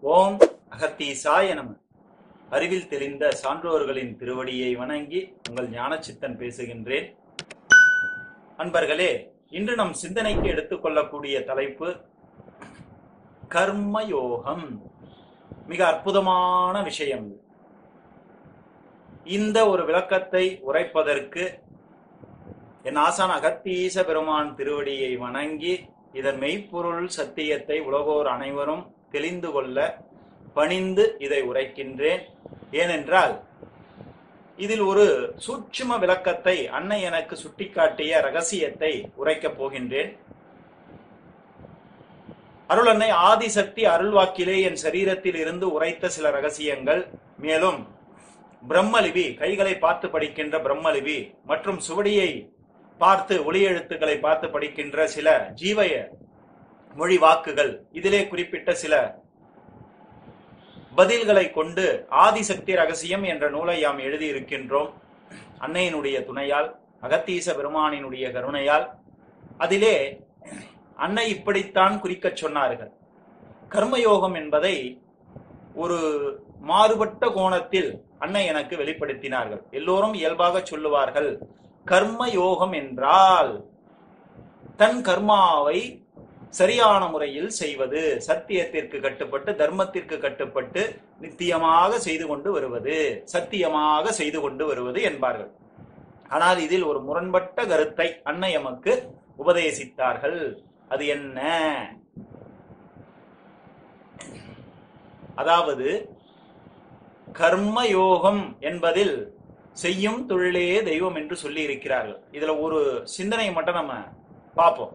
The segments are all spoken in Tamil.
ஓம் அகத்தீசாய நம அறிவில் தெளிந்த சான்றோர்களின் திருவடியை வணங்கி உங்கள் ஞானச்சித்தன் பேசுகின்றேன் அன்பர்களே இன்று நம் சிந்தனைக்கு எடுத்துக்கொள்ளக்கூடிய தலைப்பு கர்மயோகம் மிக அற்புதமான விஷயம் இது. இந்த ஒரு விளக்கத்தை உரைப்பதற்கு என் ஆசான் அகத்தீச பெருமான் திருவடியை வணங்கி இதன் மெய்ப்பொருள் சத்தியத்தை உலகோர் அனைவரும் தெளிந்து கொள்ள பணிந்து இதை உரைக்கின்றேன் ஏனென்றால் இதில் ஒரு சூட்சும விளக்கத்தை அன்னை எனக்கு சுட்டிக்காட்டிய ரகசியத்தை உரைக்கப் போகின்றேன் அருள் அன்னை ஆதிசக்தி அருள்வாக்கிலே என் சரீரத்தில் இருந்து உரைத்த சில ரகசியங்கள் மேலும் பிரம்மலிபி கைகளை பார்த்து படிக்கின்ற பிரம்மலிபி மற்றும் சுவடியை பார்த்து ஒளி எழுத்துக்களை பார்த்து படிக்கின்ற சில ஜீவய மொழி வாக்குகள் இதிலே குறிப்பிட்ட சில பதில்களை கொண்டு ஆதிசக்தி ரகசியம் என்ற நூலை யாம் எழுதியிருக்கின்றோம் அன்னையினுடைய துணையால் அகத்தீச பெருமானினுடைய கருணையால் அதிலே அன்னை இப்படித்தான் குறிக்கச் சொன்னார்கள் கர்மயோகம் என்பதை ஒரு மாறுபட்ட கோணத்தில் அன்னை எனக்கு வெளிப்படுத்தினார்கள் எல்லோரும் இயல்பாக சொல்லுவார்கள் கர்ம யோகம் என்றால் தன் கர்மாவை சரியான முறையில் செய்வது சத்தியத்திற்கு கட்டுப்பட்டு தர்மத்திற்கு கட்டுப்பட்டு நித்தியமாக செய்து கொண்டு வருவது சத்தியமாக செய்து கொண்டு வருவது என்பார்கள் ஆனால் இதில் ஒரு முரண்பட்ட கருத்தை அன்னை எமக்கு உபதேசித்தார்கள் அது என்ன அதாவது கர்ம யோகம் என்பதில் செய்யும் தொழிலே தெய்வம் என்று சொல்லி இருக்கிறார்கள் இதுல ஒரு சிந்தனை மட்டும் நம்ம பார்ப்போம்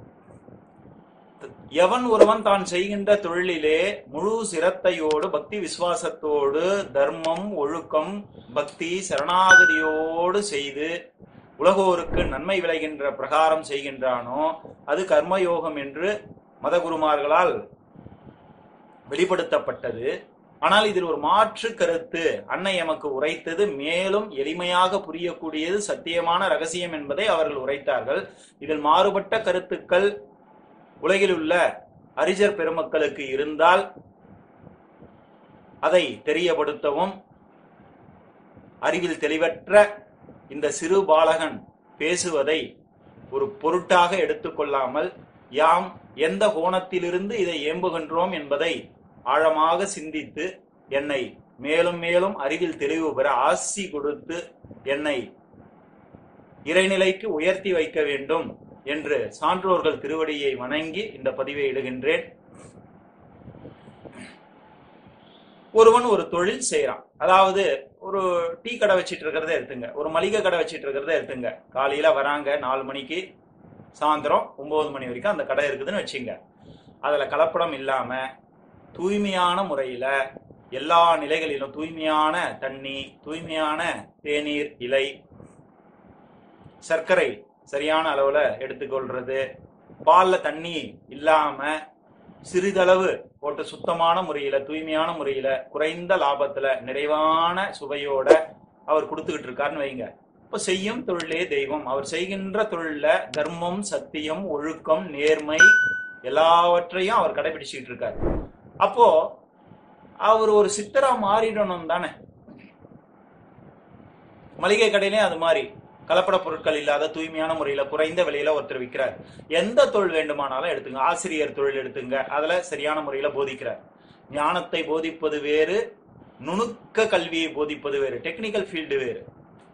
எவன் ஒருவன் தான் செய்கின்ற தொழிலிலே முழு சிரத்தையோடு பக்தி விசுவாசத்தோடு தர்மம் ஒழுக்கம் பக்தி சரணாகதியோடு செய்து உலகோருக்கு நன்மை விளைகின்ற பிரகாரம் செய்கின்றானோ அது கர்மயோகம் என்று மதகுருமார்களால் வெளிப்படுத்தப்பட்டது ஆனால் இதில் ஒரு மாற்று கருத்து அன்னை எமக்கு உரைத்தது மேலும் எளிமையாக புரியக்கூடியது சத்தியமான ரகசியம் என்பதை அவர்கள் உரைத்தார்கள் இதில் மாறுபட்ட கருத்துக்கள் உலகில் உள்ள அறிஞர் பெருமக்களுக்கு இருந்தால் அதை தெரியப்படுத்தவும் அறிவில் தெளிவற்ற இந்த சிறு பாலகன் பேசுவதை ஒரு பொருட்டாக எடுத்துக்கொள்ளாமல் யாம் எந்த கோணத்திலிருந்து இதை ஏம்புகின்றோம் என்பதை ஆழமாக சிந்தித்து என்னை மேலும் மேலும் அறிவில் தெளிவு பெற ஆசி கொடுத்து என்னை இறைநிலைக்கு உயர்த்தி வைக்க வேண்டும் என்று சான்றோர்கள் திருவடியை வணங்கி இந்த பதிவை இடுகின்றேன் ஒருவன் ஒரு தொழில் செய்யறான் அதாவது ஒரு டீ கடை வச்சிட்டு இருக்கிறத எடுத்துங்க ஒரு மளிகை கடை வச்சிட்டு இருக்கிறத எடுத்துங்க காலையில வராங்க நாலு மணிக்கு சாயந்தரம் ஒன்பது மணி வரைக்கும் அந்த கடை இருக்குதுன்னு வச்சுங்க அதுல கலப்படம் இல்லாம தூய்மையான முறையில எல்லா நிலைகளிலும் தூய்மையான தண்ணி தூய்மையான தேநீர் இலை சர்க்கரை சரியான அளவுல எடுத்துக்கொள்றது பால்ல தண்ணி இல்லாம சிறிதளவு போட்டு சுத்தமான முறையில தூய்மையான முறையில குறைந்த லாபத்துல நிறைவான சுவையோட அவர் கொடுத்துக்கிட்டு இருக்காருன்னு வைங்க இப்ப செய்யும் தொழிலே தெய்வம் அவர் செய்கின்ற தொழில தர்மம் சத்தியம் ஒழுக்கம் நேர்மை எல்லாவற்றையும் அவர் கடைபிடிச்சிட்டு இருக்காரு அப்போ அவர் ஒரு சித்தரா மாறிடணும் தானே மளிகை கடையிலே அது மாதிரி கலப்பட பொருட்கள் இல்லாத தூய்மையான முறையில குறைந்த விலையில ஒருத்தர் விற்கிறார் எந்த தொழில் வேண்டுமானாலும் எடுத்துங்க ஆசிரியர் தொழில் எடுத்துங்க அதுல சரியான முறையில போதிக்கிறார் ஞானத்தை போதிப்பது வேறு நுணுக்க கல்வியை போதிப்பது வேறு டெக்னிக்கல் ஃபீல்டு வேறு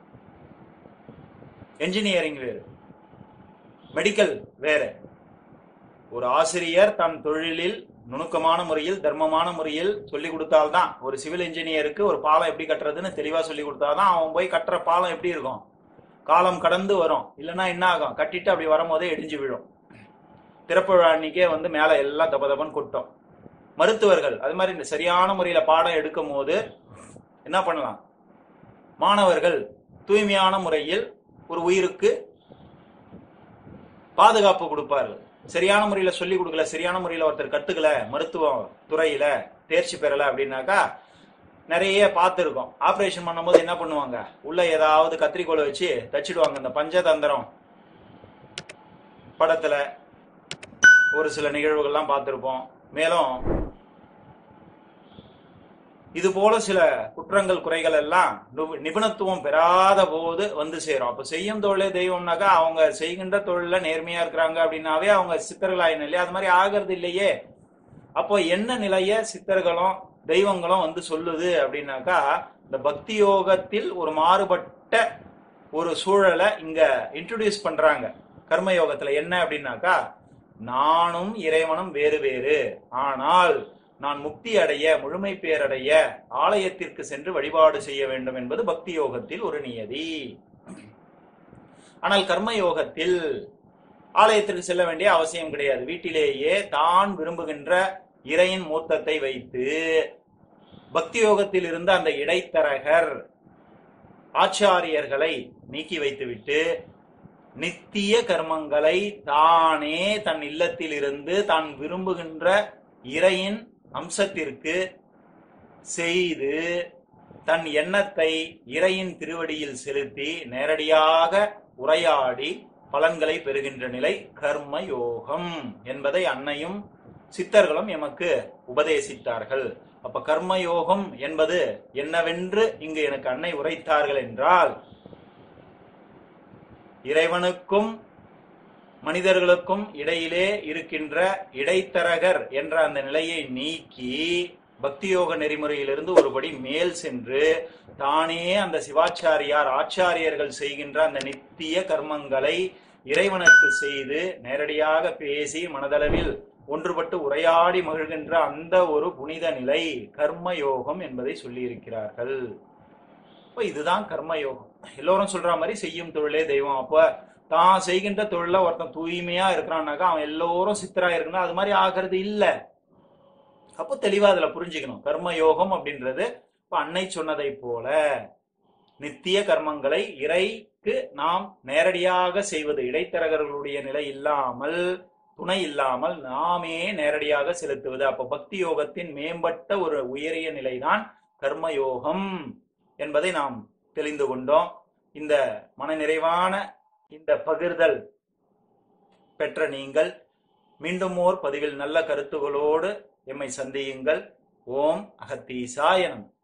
என்ஜினியரிங் வேறு மெடிக்கல் வேற ஒரு ஆசிரியர் தன் தொழிலில் நுணுக்கமான முறையில் தர்மமான முறையில் சொல்லி கொடுத்தால்தான் ஒரு சிவில் இன்ஜினியருக்கு ஒரு பாலம் எப்படி கட்டுறதுன்னு தெளிவா சொல்லி கொடுத்தாதான் அவன் போய் கட்டுற பாலம் எப்படி இருக்கும் காலம் கடந்து வரும் இல்லைன்னா என்ன ஆகும் கட்டிட்டு அப்படி வரும்போதே இடிஞ்சு விழும் திறப்பு விழா அன்னைக்கே வந்து மேல எல்லாம் தப தபன்னு கொட்டும் மருத்துவர்கள் அது மாதிரி இந்த சரியான முறையில பாடம் எடுக்கும் போது என்ன பண்ணலாம் மாணவர்கள் தூய்மையான முறையில் ஒரு உயிருக்கு பாதுகாப்பு கொடுப்பார்கள் சரியான முறையில சொல்லி கொடுக்கல சரியான முறையில ஒருத்தர் கத்துக்கல மருத்துவம் துறையில தேர்ச்சி பெறல அப்படின்னாக்கா நிறைய பார்த்துருக்கோம் ஆப்ரேஷன் பண்ணும்போது என்ன பண்ணுவாங்க உள்ள ஏதாவது கத்திரிக்கோலை வச்சு தச்சிடுவாங்க இந்த பஞ்சதந்திரம் படத்துல ஒரு சில நிகழ்வுகள்லாம் பார்த்துருப்போம் மேலும் இது போல சில குற்றங்கள் குறைகள் எல்லாம் நு- நிபுணத்துவம் பெறாத போது வந்து சேரும் அப்ப செய்யும் தொழிலே தெய்வம்னாக்கா அவங்க செய்கின்ற தொழில நேர்மையா இருக்கிறாங்க அப்படின்னாவே அவங்க சித்தர்களாயின இல்லையா அது மாதிரி ஆகிறது இல்லையே அப்போ என்ன நிலைய சித்தர்களும் தெய்வங்களும் வந்து சொல்லுது அப்படின்னாக்கா இந்த பக்தி யோகத்தில் ஒரு மாறுபட்ட ஒரு சூழலை இங்க இன்ட்ரடியூஸ் பண்றாங்க கர்ம யோகத்துல என்ன அப்படின்னாக்கா நானும் இறைவனும் வேறு வேறு ஆனால் நான் முக்தி அடைய முழுமை பேரடைய ஆலயத்திற்கு சென்று வழிபாடு செய்ய வேண்டும் என்பது பக்தி யோகத்தில் ஒரு நியதி ஆனால் கர்ம யோகத்தில் ஆலயத்திற்கு செல்ல வேண்டிய அவசியம் கிடையாது வீட்டிலேயே தான் விரும்புகின்ற இறையின் மூர்த்தத்தை வைத்து பக்தி யோகத்தில் இருந்த அந்த இடைத்தரகர் ஆச்சாரியர்களை நீக்கி வைத்துவிட்டு நித்திய கர்மங்களை தானே தன் இல்லத்தில் இருந்து தான் விரும்புகின்ற இறையின் அம்சத்திற்கு செய்து தன் எண்ணத்தை இறையின் திருவடியில் செலுத்தி நேரடியாக உரையாடி பலன்களை பெறுகின்ற நிலை கர்ம யோகம் என்பதை அன்னையும் சித்தர்களும் எமக்கு உபதேசித்தார்கள் அப்ப கர்ம யோகம் என்பது என்னவென்று இங்கு எனக்கு அன்னை உரைத்தார்கள் என்றால் இறைவனுக்கும் மனிதர்களுக்கும் இடையிலே இருக்கின்ற இடைத்தரகர் என்ற அந்த நிலையை நீக்கி பக்தியோக நெறிமுறையிலிருந்து ஒருபடி மேல் சென்று தானே அந்த சிவாச்சாரியார் ஆச்சாரியர்கள் செய்கின்ற அந்த நித்திய கர்மங்களை இறைவனுக்கு செய்து நேரடியாக பேசி மனதளவில் ஒன்றுபட்டு உரையாடி மகிழ்கின்ற அந்த ஒரு புனித நிலை கர்ம யோகம் என்பதை சொல்லியிருக்கிறார்கள் அப்ப இதுதான் கர்ம யோகம் எல்லோரும் சொல்ற மாதிரி செய்யும் தொழிலே தெய்வம் அப்ப தான் செய்கின்ற தொழில ஒருத்தன் தூய்மையா இருக்கிறான்னாக்கா அவன் எல்லோரும் சித்தரா இருக்கணும் அது மாதிரி ஆகிறது இல்ல அப்போ தெளிவா அதுல புரிஞ்சுக்கணும் கர்ம யோகம் அப்படின்றது இப்ப அன்னை சொன்னதை போல நித்திய கர்மங்களை இறைக்கு நாம் நேரடியாக செய்வது இடைத்தரகர்களுடைய நிலை இல்லாமல் துணை இல்லாமல் நாமே நேரடியாக செலுத்துவது அப்ப பக்தி யோகத்தின் மேம்பட்ட ஒரு உயரிய நிலைதான் கர்ம யோகம் என்பதை நாம் தெளிந்து கொண்டோம் இந்த மனநிறைவான இந்த பகிர்தல் பெற்ற நீங்கள் மீண்டும் ஓர் பதிவில் நல்ல கருத்துகளோடு எம்மை சந்தியுங்கள் ஓம் அகத்தீசாயனம்